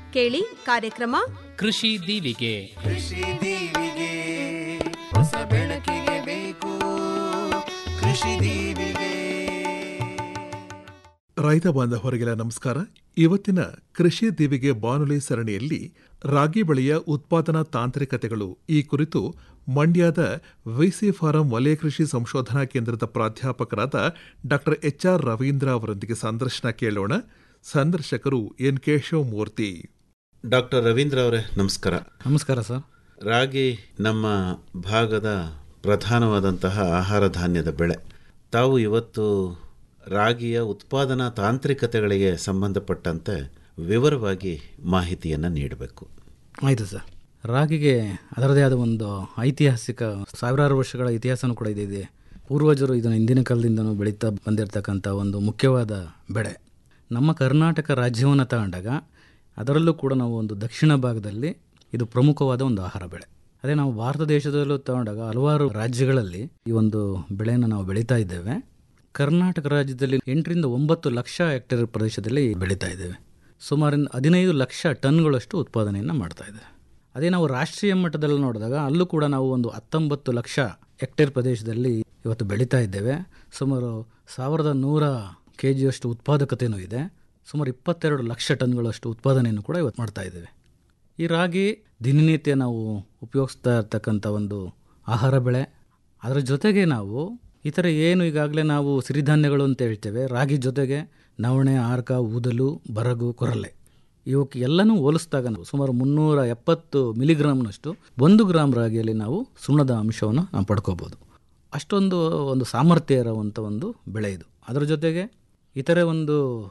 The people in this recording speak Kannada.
ಕೇಳಿ ಕಾರ್ಯಕ್ರಮ ಕೃಷಿ ದೀವಿಗೆ ಕೃಷಿ ದೀವಿಗೆ ಹೊಸ ಬೆಳಕಿಗೆ ಬೇಕು ಕೃಷಿ ದೀವಿಗೆ ರೈತ ಬಾಂಧವರಿಗೆಲ್ಲ ನಮಸ್ಕಾರ ಇವತ್ತಿನ ಕೃಷಿ ದೀವಿಗೆ ಬಾನುಲಿ ಸರಣಿಯಲ್ಲಿ ರಾಗಿ ಬೆಳೆಯ ಉತ್ಪಾದನಾ ತಾಂತ್ರಿಕತೆಗಳು ಈ ಕುರಿತು ಮಂಡ್ಯದ ವಿಸಿ ಫಾರಂ ವಲಯ ಕೃಷಿ ಸಂಶೋಧನಾ ಕೇಂದ್ರದ ಪ್ರಾಧ್ಯಾಪಕರಾದ ಡಾಕ್ಟರ್ ಎಚ್ ಆರ್ ರವೀಂದ್ರ ಅವರೊಂದಿಗೆ ಸಂದರ್ಶನ ಕೇಳೋಣ ಸಂದರ್ಶಕರು ಎನ್ ಕೇಶವಮೂರ್ತಿ ಡಾಕ್ಟರ್ ರವೀಂದ್ರ ಅವರೇ ನಮಸ್ಕಾರ ನಮಸ್ಕಾರ ಸರ್ ರಾಗಿ ನಮ್ಮ ಭಾಗದ ಪ್ರಧಾನವಾದಂತಹ ಆಹಾರ ಧಾನ್ಯದ ಬೆಳೆ ತಾವು ಇವತ್ತು ರಾಗಿಯ ಉತ್ಪಾದನಾ ತಾಂತ್ರಿಕತೆಗಳಿಗೆ ಸಂಬಂಧಪಟ್ಟಂತೆ ವಿವರವಾಗಿ ಮಾಹಿತಿಯನ್ನು ನೀಡಬೇಕು ಆಯಿತು ಸರ್ ರಾಗಿಗೆ ಅದರದೇ ಆದ ಒಂದು ಐತಿಹಾಸಿಕ ಸಾವಿರಾರು ವರ್ಷಗಳ ಇತಿಹಾಸನೂ ಕೂಡ ಇದೆ ಇದೆ ಪೂರ್ವಜರು ಇದನ್ನು ಹಿಂದಿನ ಕಾಲದಿಂದನೂ ಬೆಳೀತಾ ಬಂದಿರತಕ್ಕಂಥ ಒಂದು ಮುಖ್ಯವಾದ ಬೆಳೆ ನಮ್ಮ ಕರ್ನಾಟಕ ರಾಜ್ಯವನ್ನು ತಗೊಂಡಾಗ ಅದರಲ್ಲೂ ಕೂಡ ನಾವು ಒಂದು ದಕ್ಷಿಣ ಭಾಗದಲ್ಲಿ ಇದು ಪ್ರಮುಖವಾದ ಒಂದು ಆಹಾರ ಬೆಳೆ ಅದೇ ನಾವು ಭಾರತ ದೇಶದಲ್ಲೂ ತಗೊಂಡಾಗ ಹಲವಾರು ರಾಜ್ಯಗಳಲ್ಲಿ ಈ ಒಂದು ಬೆಳೆಯನ್ನು ನಾವು ಬೆಳೀತಾ ಇದ್ದೇವೆ ಕರ್ನಾಟಕ ರಾಜ್ಯದಲ್ಲಿ ಎಂಟರಿಂದ ಒಂಬತ್ತು ಲಕ್ಷ ಹೆಕ್ಟೇರ್ ಪ್ರದೇಶದಲ್ಲಿ ಬೆಳೀತಾ ಇದ್ದೇವೆ ಸುಮಾರು ಹದಿನೈದು ಲಕ್ಷ ಟನ್ಗಳಷ್ಟು ಉತ್ಪಾದನೆಯನ್ನು ಮಾಡ್ತಾ ಇದ್ದೇವೆ ಅದೇ ನಾವು ರಾಷ್ಟ್ರೀಯ ಮಟ್ಟದಲ್ಲಿ ನೋಡಿದಾಗ ಅಲ್ಲೂ ಕೂಡ ನಾವು ಒಂದು ಹತ್ತೊಂಬತ್ತು ಲಕ್ಷ ಹೆಕ್ಟೇರ್ ಪ್ರದೇಶದಲ್ಲಿ ಇವತ್ತು ಬೆಳೀತಾ ಇದ್ದೇವೆ ಸುಮಾರು ಸಾವಿರದ ನೂರ ಕೆ ಜಿಯಷ್ಟು ಉತ್ಪಾದಕತೆಯೂ ಇದೆ ಸುಮಾರು ಇಪ್ಪತ್ತೆರಡು ಲಕ್ಷ ಟನ್ಗಳಷ್ಟು ಉತ್ಪಾದನೆಯನ್ನು ಕೂಡ ಇವತ್ತು ಮಾಡ್ತಾ ಇದ್ದೇವೆ ಈ ರಾಗಿ ದಿನನಿತ್ಯ ನಾವು ಉಪಯೋಗಿಸ್ತಾ ಇರ್ತಕ್ಕಂಥ ಒಂದು ಆಹಾರ ಬೆಳೆ ಅದರ ಜೊತೆಗೆ ನಾವು ಇತರ ಏನು ಈಗಾಗಲೇ ನಾವು ಸಿರಿಧಾನ್ಯಗಳು ಅಂತ ಹೇಳ್ತೇವೆ ರಾಗಿ ಜೊತೆಗೆ ನವಣೆ ಆರ್ಕ ಊದಲು ಬರಗು ಕೊರಲೆ ಇವಕ್ಕೆ ಎಲ್ಲನೂ ಹೋಲಿಸಿದಾಗ ನಾವು ಸುಮಾರು ಮುನ್ನೂರ ಎಪ್ಪತ್ತು ಮಿಲಿಗ್ರಾಮ್ನಷ್ಟು ಒಂದು ಗ್ರಾಮ್ ರಾಗಿಯಲ್ಲಿ ನಾವು ಸುಣ್ಣದ ಅಂಶವನ್ನು ನಾವು ಪಡ್ಕೋಬೋದು ಅಷ್ಟೊಂದು ಒಂದು ಸಾಮರ್ಥ್ಯ ಇರುವಂಥ ಒಂದು ಬೆಳೆ ಇದು ಅದರ ಜೊತೆಗೆ ಇತರೆ ಒಂದು